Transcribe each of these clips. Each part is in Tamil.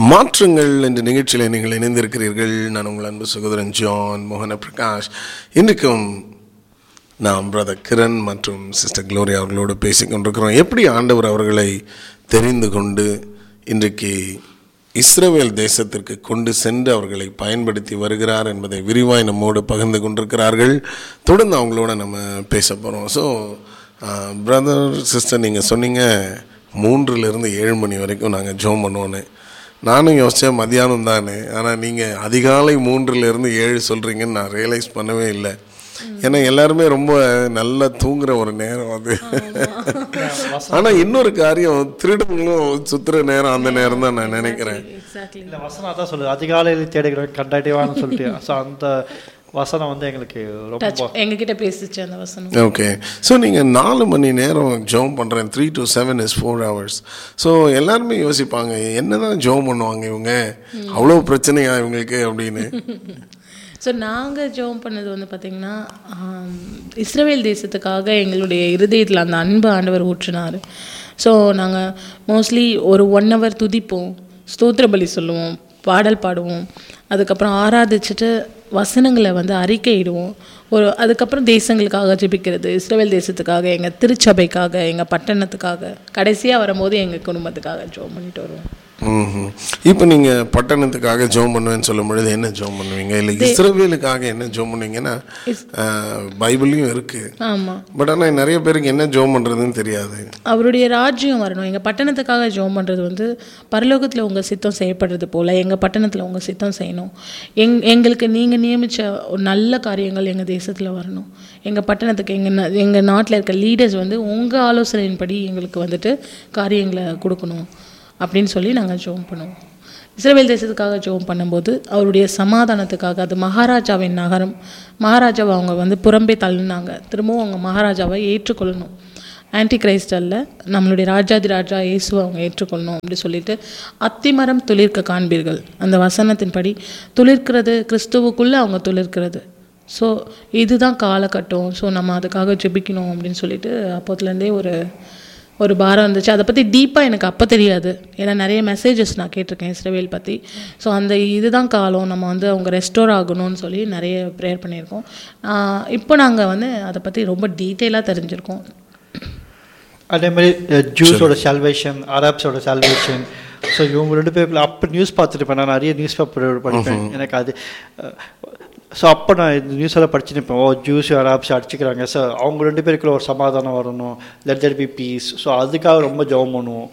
மாற்றங்கள் என்ற நிகழ்ச்சியில் நீங்கள் இணைந்திருக்கிறீர்கள் நான் உங்கள் அன்பு சகோதரன் ஜான் மோகன பிரகாஷ் இன்றைக்கும் நாம் பிரதர் கிரண் மற்றும் சிஸ்டர் க்ளோரியா அவர்களோடு பேசிக் கொண்டிருக்கிறோம் எப்படி ஆண்டவர் அவர்களை தெரிந்து கொண்டு இன்றைக்கு இஸ்ரவேல் தேசத்திற்கு கொண்டு சென்று அவர்களை பயன்படுத்தி வருகிறார் என்பதை விரிவாய் நம்மோடு பகிர்ந்து கொண்டிருக்கிறார்கள் தொடர்ந்து அவங்களோட நம்ம பேச போகிறோம் ஸோ பிரதர் சிஸ்டர் நீங்கள் சொன்னீங்க மூன்றுலேருந்து ஏழு மணி வரைக்கும் நாங்கள் ஜோம் பண்ணுவோன்னு நானும் யோசித்தேன் மதியானம் தானே ஆனால் நீங்கள் அதிகாலை மூன்றுலேருந்து ஏழு சொல்கிறீங்கன்னு நான் ரியலைஸ் பண்ணவே இல்லை ஏன்னா எல்லாருமே ரொம்ப நல்லா தூங்குற ஒரு நேரம் அது ஆனால் இன்னொரு காரியம் திருடங்களும் சுற்றுற நேரம் அந்த நேரம் தான் நான் நினைக்கிறேன் எக்ஸாக்ட்லி இல்லை வசனம் அதான் சொல்லுது அதிகாலையில் தேடுகிறவன் கண்டாட்டிவான்னு சொல்லிட்டு ஸோ அந்த வசனம் வந்து எங்களுக்கு டச் ரொம்ப எங்ககிட்ட பேசிச்சு அந்த வசனம் ஓகே ஸோ நீங்கள் நாலு மணி நேரம் ஜோம் பண்ணுறேன் three to seven is four hours so எல்லாருமே யோசிப்பாங்க என்ன தான் ஜோம் பண்ணுவாங்க இவங்க அவ்வளோ பிரச்சனையா இவங்களுக்கு அப்படின்னு ஸோ நாங்கள் ஜோம் பண்ணது வந்து பார்த்திங்கன்னா ஆம், இஸ்ரவேல் தேசத்துக்காக எங்களுடைய இருதயத்தில் அந்த அன்பு ஆண்டவர் ஊற்றினார் ஸோ நாங்கள் மோஸ்ட்லி ஒரு ஒன் ஹவர் துதிப்போம் ஸ்தோத்திர பலி சொல்லுவோம் பாடல் பாடுவோம் அதுக்கப்புறம் ஆராதிச்சுட்டு வசனங்களை வந்து அறிக்கையிடுவோம் ஒரு அதுக்கப்புறம் தேசங்களுக்காக ஜெபிக்கிறது இஸ்ரவேல் தேசத்துக்காக எங்கள் திருச்சபைக்காக எங்கள் பட்டணத்துக்காக கடைசியாக வரும்போது எங்கள் குடும்பத்துக்காக ஜோம் பண்ணிட்டு வருவோம் ம்ஹும். இப்போ நீங்கள் பட்டணத்துக்காக ஜோம் பண்ணுவேன்னு சொல்லும் பொழுது என்ன ஜோம் பண்ணுவீங்க இல்லை இஸ்ரவேலுக்காக என்ன ஜோம் பண்ணுவீங்கன்னா அஹ், பைபிள்லையும் இருக்குது ஆமாம் பட் ஆனால் நிறைய பேருக்கு என்ன ஜோம் பண்ணுறதுன்னு தெரியாது அவருடைய ராஜ்யம் வரணும் எங்கள் பட்டணத்துக்காக ஜெபம் பண்ணுறது வந்து பரலோகத்தில் உங்கள் சித்தம் செய்யப்படுறது போல் எங்கள் பட்டணத்தில் உங்கள் சித்தம் செய்யணும் எங் எங்களுக்கு நீங்கள் நியமித்த ஒரு நல்ல காரியங்கள் எங்கள் தேசத்தில் வரணும் எங்கள் பட்டணத்துக்கு எங்கள் எங்கள் நாட்டில் இருக்க லீடர்ஸ் வந்து உங்கள் ஆலோசனையின்படி எங்களுக்கு வந்துட்டு காரியங்களை கொடுக்கணும் அப்படின்னு சொல்லி நாங்கள் ஜெபம் பண்ணுவோம் இஸ்ரேல் தேசத்துக்காக ஜெபம் பண்ணும்போது அவருடைய சமாதானத்துக்காக அது மகாராஜாவின் நகரம் மகாராஜாவை அவங்க வந்து புறம்பே தள்ளினாங்க திரும்பவும் அவங்க மகாராஜாவை ஏற்றுக்கொள்ளணும் ஆன்டி கிரைஸ்ட் அல்ல நம்மளுடைய ராஜாதி ராஜா இயேசுவை அவங்க ஏற்றுக்கொள்ளணும் அப்படி சொல்லிட்டு அத்திமரம் துளிர்க்க காண்பீர்கள் அந்த வசனத்தின்படி துளிர்க்கிறது கிறிஸ்துவுக்குள்ளே அவங்க துளிர்க்கிறது ஸோ இதுதான் காலகட்டம் ஸோ நம்ம அதுக்காக ஜெபிக்கணும் அப்படின்னு சொல்லிட்டு அப்போத்துலேருந்தே ஒரு ஒரு பாரம் இருந்துச்சு அதை பற்றி டீப்பாக எனக்கு அப்போ தெரியாது ஏன்னா நிறைய மெசேஜஸ் நான் கேட்டிருக்கேன் இஸ்ரவேல் பற்றி ஸோ அந்த இதுதான் காலம் நம்ம வந்து அவங்க ரெஸ்டோர் ஆகணும்னு சொல்லி நிறைய ப்ரேயர் பண்ணியிருக்கோம் ஆஹ் இப்போ நாங்கள் வந்து அதை பற்றி ரொம்ப டீட்டெயிலாக தெரிஞ்சிருக்கோம் அதே மாதிரி ஜூஸோட சால்வேஷன் அரப்ஸோட சால்வேஷன் ஸோ இவங்க ரெண்டு பேருக்குள்ள அப்போ நியூஸ் பார்த்துருப்பேன் நான் நிறைய நியூஸ் பேப்பர் படிப்பேன் எனக்கு அது ஸோ அப்போ நான் இந்த நியூஸ் எல்லாம் படிச்சுருப்பேன் ஓ ஜூஸ் அரப்ஸ் அடிச்சுக்கிறாங்க ஸோ அவங்க ரெண்டு பேருக்குள்ள ஒரு சமாதானம் வரணும் let that be peace so அதுக்காக ரொம்ப ஜெபம் பண்ணுவோம்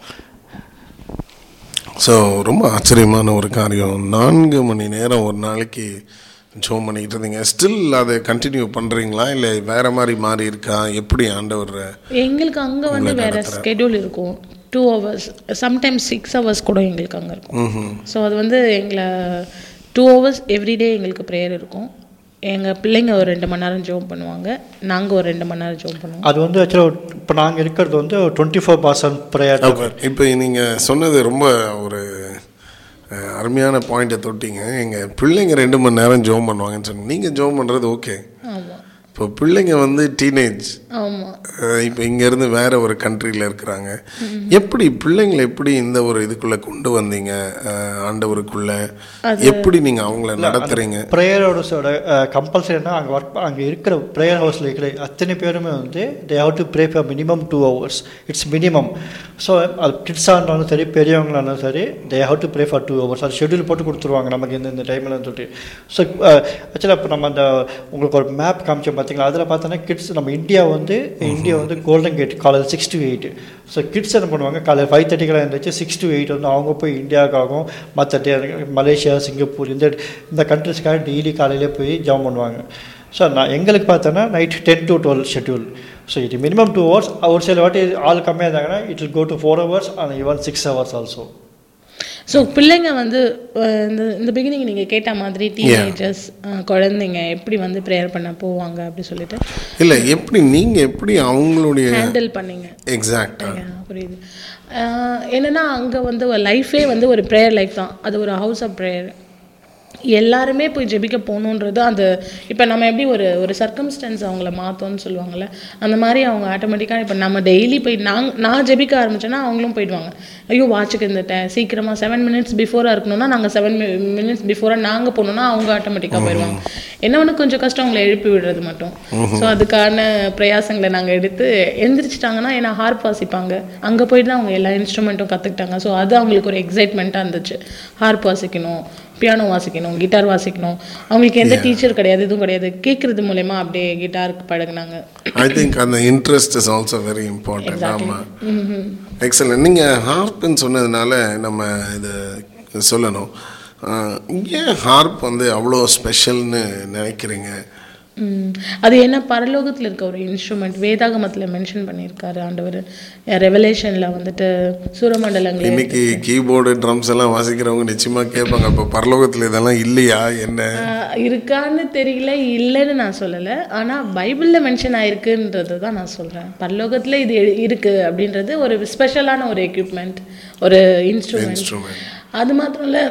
ஸோ ரொம்ப ஆச்சரியமான ஒரு காரியம் நான்கு மணி நேரம் ஒரு நாளைக்கு ஜோம் பண்ணிக்கிட்டு இருந்தீங்க ஸ்டில் அதை கண்டினியூ பண்ணுறீங்களா இல்லை வேற மாதிரி மாறி இருக்கா எப்படி ஆண்டவர் எங்களுக்கு அங்கே வந்து வேறு ஸ்கெடியூல் இருக்கும் two hours sometimes six hours கூட எங்களுக்கு அங்கே இருக்கும் ஸோ அது வந்து எங்களை டூ ஹவர்ஸ் எவ்ரிடே எங்களுக்கு ப்ரேயர் இருக்கும் எங்கள் பிள்ளைங்க ஒரு ரெண்டு மணி நேரம் ஜோம் பண்ணுவாங்க நாங்கள் ஒரு ரெண்டு மணி நேரம் ஜோம் பண்ணுவோம் அது வந்து ஆக்சுவலாக இப்போ நாங்கள் இருக்கிறது வந்து டுவெண்ட்டி ஃபோர் பர்சன்ட் ப்ரேயர் இப்போ நீங்கள் சொன்னது ரொம்ப ஒரு அஹ், அருமையான பாயிண்ட்டை தொட்டிங்க எங்கள் பிள்ளைங்க ரெண்டு மணி நேரம் ஜோம் பண்ணுவாங்கன்னு சொன்னீங்க நீங்கள் ஜோம் பண்ணுறது ஓகே ஆமாம் இப்போ பிள்ளைங்க வந்து டீனேஜ் ஆமாம் இப்போ இங்கேருந்து வேற ஒரு கண்ட்ரியில் இருக்கிறாங்க எப்படி பிள்ளைங்களை எப்படி இந்த ஒரு இதுக்குள்ளே கொண்டு வந்தீங்க அஹ், ஆண்டவருக்குள்ள எப்படி நீங்கள் அவங்கள நடத்துறீங்க ப்ரேயரோட கம்பல்சரினா அங்கே ஒர்க் அங்கே இருக்கிற ப்ரேயர் ஹவுஸில் இருக்கிற அத்தனை பேருமே வந்து they have to pray for minimum two hours it's minimum so அது கிட்ஸாக இருந்தாலும் சரி பெரியவங்களாலும் சரி they have to pray for two hours அது ஷெட்யூல் போட்டு கொடுத்துருவாங்க நமக்கு இந்த இந்த டைமில் சொல்லிட்டு ஸோ ஆக்சுவலாக இப்போ நம்ம அந்த உங்களுக்கு ஒரு மேப் காமிச்சோம் பார்த்தீங்களா அதில் பார்த்தோன்னா கிட்ஸ் நம்ம இந்தியா வந்து இந்தியா வந்து கோல்டன் கேட் காலையில் six to eight so kids என்ன பண்ணுவாங்க காலையில் ஃபைவ் தேர்ட்டிக்கெல்லாம் இருந்துச்சு சிக்ஸ் டு எயிட் வந்து அவங்க போய் இந்தியாவுக்காகவும் மற்ற மலேசியா சிங்கப்பூர் இந்த இந்த கண்ட்ரிஸ்க்காக டெய்லி காலையிலே போய் ஜாம் பண்ணுவாங்க ஸோ நான் எங்களுக்கு பார்த்தோன்னா night ten to twelve schedule so இது மினிமம் டூ ஹவர்ஸ் ஒரு சில வாட்டி ஆள் கம்மியாக இருந்தாங்கன்னா it will go to four hours and even six hours also so பிள்ளைங்க வந்து அஹ், இந்த இந்த பிகினிங் நீங்கள் கேட்ட மாதிரி டீனேஜர்ஸ் குழந்தைங்க எப்படி வந்து ப்ரேயர் பண்ண போவாங்க அப்படி சொல்லிட்டு இல்லை எப்படி நீங்கள் எப்படி அவங்களுடைய ஹேண்டில் பண்ணீங்க எக்ஸாக்டாக Yeah, புரியுது அஹ், என்னன்னா அங்கே வந்து ஒரு லைஃபே வந்து ஒரு ப்ரேயர் லைஃப் தான் அது ஒரு ஹவுஸ் ஆஃப் ப்ரேயர் எல்லாருமே போய் ஜெபிக்க போகணுன்றது அந்த இப்போ நம்ம எப்படி ஒரு ஒரு சர்க்கம்ஸ்டன்ஸ் அவங்கள மாற்றோன்னு சொல்லுவாங்கள்ல அந்த மாதிரி அவங்க ஆட்டோமேட்டிக்காக இப்போ நம்ம டெய்லி போய் நாங் நான் ஜெபிக்க ஆரம்பிச்சேன்னா அவங்களும் போயிடுவாங்க ஐயோ வாட்சுக்கு இருந்துட்டேன் சீக்கிரமாக செவன் மினிட்ஸ் பிஃபோராக இருக்கணும்னா நாங்கள் செவன் மினிட்ஸ் பிஃபோராக நாங்கள் போகணுன்னா அவங்க ஆட்டோமேட்டிக்காக போயிடுவாங்க என்ன ஒன்று கொஞ்சம் கஷ்டம் அவங்களை எழுப்பி விடுறது மட்டும் ஸோ அதுக்கான பிரயாசங்களை நாங்கள் எடுத்து எந்திரிச்சிட்டாங்கன்னா ஏன்னா ஹார்ப் வாசிப்பாங்க அங்கே போயிட்டு தான் அவங்க எல்லா இன்ஸ்ட்ருமெண்ட்டும் கற்றுக்கிட்டாங்க ஸோ அது அவங்களுக்கு ஒரு எக்ஸைட்மெண்ட்டாக இருந்துச்சு ஹார்ப் வாசிக்கணும் பியானோ வாசிக்கணும் கிட்டார் வாசிக்கணும் அவங்களுக்கு எந்த டீச்சர் கிடையாது எதுவும் கிடையாது கேட்குறது மூலயமா அப்படியே கிட்டாருக்கு பழகுனாங்க ஐ திங்க் அந்த interest is also very important ஆமாம் எக்ஸலன்ட் நீங்கள் ஹார்ப்னு சொன்னதுனால நம்ம இதை சொல்லணும் ஆஹ், ஏன் ஹார்ப் வந்து அவ்வளோ ஸ்பெஷல்னு நினைக்கிறீங்க ம். அது என்ன பரலோகத்தில் இருக்க ஒரு இன்ஸ்ட்ருமெண்ட் வேதாகமத்தில் மென்ஷன் பண்ணியிருக்காரு ஆண்டவர் ரெவலேஷனில் வந்துட்டு சூரமண்டலங்களே இன்னைக்கு கீபோர்டு ட்ரம்ஸ் எல்லாம் வாசிக்கிறவங்க நிச்சயமா கேட்பாங்க அப்போ பரலோகத்தில் இதெல்லாம் இல்லையா என்ன ஆஹ் இருக்கான்னு தெரியல இல்லைன்னு நான் சொல்லலை ஆனால் பைபிளில் மென்ஷன் ஆயிருக்குன்றது தான் நான் சொல்கிறேன் பரலோகத்தில் இது இ- இருக்கு அப்படின்றது ஒரு ஸ்பெஷலான ஒரு எக்யூப்மெண்ட் ஒரு இன்ஸ்ட்ருமெண்ட் இன்ஸ்ட்ருமெண்ட் அது மாத்திரம் இல்லை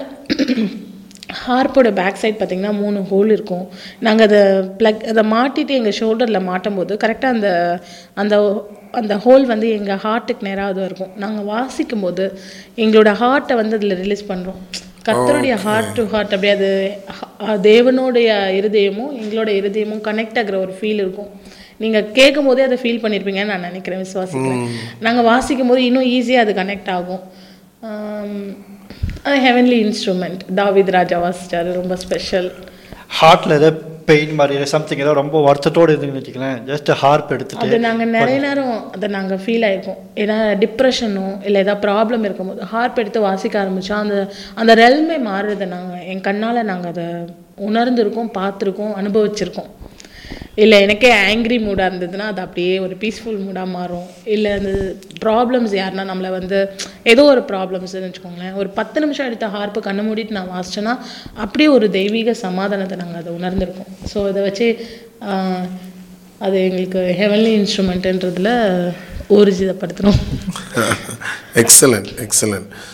ஹார்ப்போட பேக் சைட் பார்த்தீங்கன்னா மூணு ஹோல் இருக்கும் நாங்கள் அதை ப்ளக் அதை மாட்டிட்டு எங்கள் ஷோல்டரில் மாட்டும் போது கரெக்டாக அந்த அந்த அந்த ஹோல் வந்து எங்கள் ஹார்ட்டுக்கு நேராக அதுவும் இருக்கும் நாங்கள் வாசிக்கும் போது எங்களோட ஹார்ட்டை வந்து அதில் ரிலீஸ் பண்ணுறோம் கர்த்தருடைய ஹார்ட் டு ஹார்ட் அப்படியே அது ஹ- தேவனுடைய இருதயமும் எங்களோட இருதயமும் கனெக்ட் ஆகுற ஒரு ஃபீல் இருக்கும் நீங்கள் கேட்கும் போதே அதை ஃபீல் பண்ணியிருப்பீங்கன்னு நான் நினைக்கிறேன் விசுவாசிக்கிறேன் நாங்கள் வாசிக்கும் போது இன்னும் ஈஸியாக அது கனெக்ட் ஆகும் ஆம், அது ஹெவன்லி இன்ஸ்ட்ருமெண்ட் தாவித் ராஜா வாசிச்சாரு ரொம்ப ஸ்பெஷல் ஹார்ட்டில் ஏதோ பெயின் மாதிரி சம்திங் ஏதோ ரொம்ப வருத்தத்தோடு இருந்துங்கன்னு வச்சுக்கலாம் ஜஸ்ட் ஹார்ப் எடுத்துட்டு அது நாங்கள் நிறைய நேரம் அதை நாங்கள் ஃபீல் ஆயிருக்கோம் ஏன்னா டிப்ரெஷனோ இல்லை ஏதாவது ப்ராப்ளம் இருக்கும்போது ஹார்ப் எடுத்து வாசிக்க ஆரம்பிச்சா அந்த அந்த ரெல்மே மாறுறதை நாங்கள் என் கண்ணால் நாங்கள் அதை உணர்ந்திருக்கோம் பார்த்துருக்கோம் அனுபவிச்சிருக்கோம் இல்லை எனக்கே ஆங்க்ரி மூடாக இருந்ததுன்னா அது அப்படியே ஒரு பீஸ்ஃபுல் மூடாக மாறும் இல்லை அந்த ப்ராப்ளம்ஸ் யாருன்னா நம்மளை வந்து ஏதோ ஒரு ப்ராப்ளம்ஸ்னு வச்சுக்கோங்களேன் ஒரு பத்து நிமிஷம் எடுத்த ஹார்ப்பு கண்ணை மூடிட்டு நான் வாசிச்சேன்னா அப்படியே ஒரு தெய்வீக சமாதானத்தை நாங்கள் அதை உணர்ந்திருக்கோம் ஸோ இதை வச்சு ஆஹ், அது எங்களுக்கு ஹெவன்லி இன்ஸ்ட்ருமெண்ட்டுன்றதுல ஊர்ஜிதப்படுத்துகிறோம் எக்ஸலண்ட் எக்ஸலண்ட்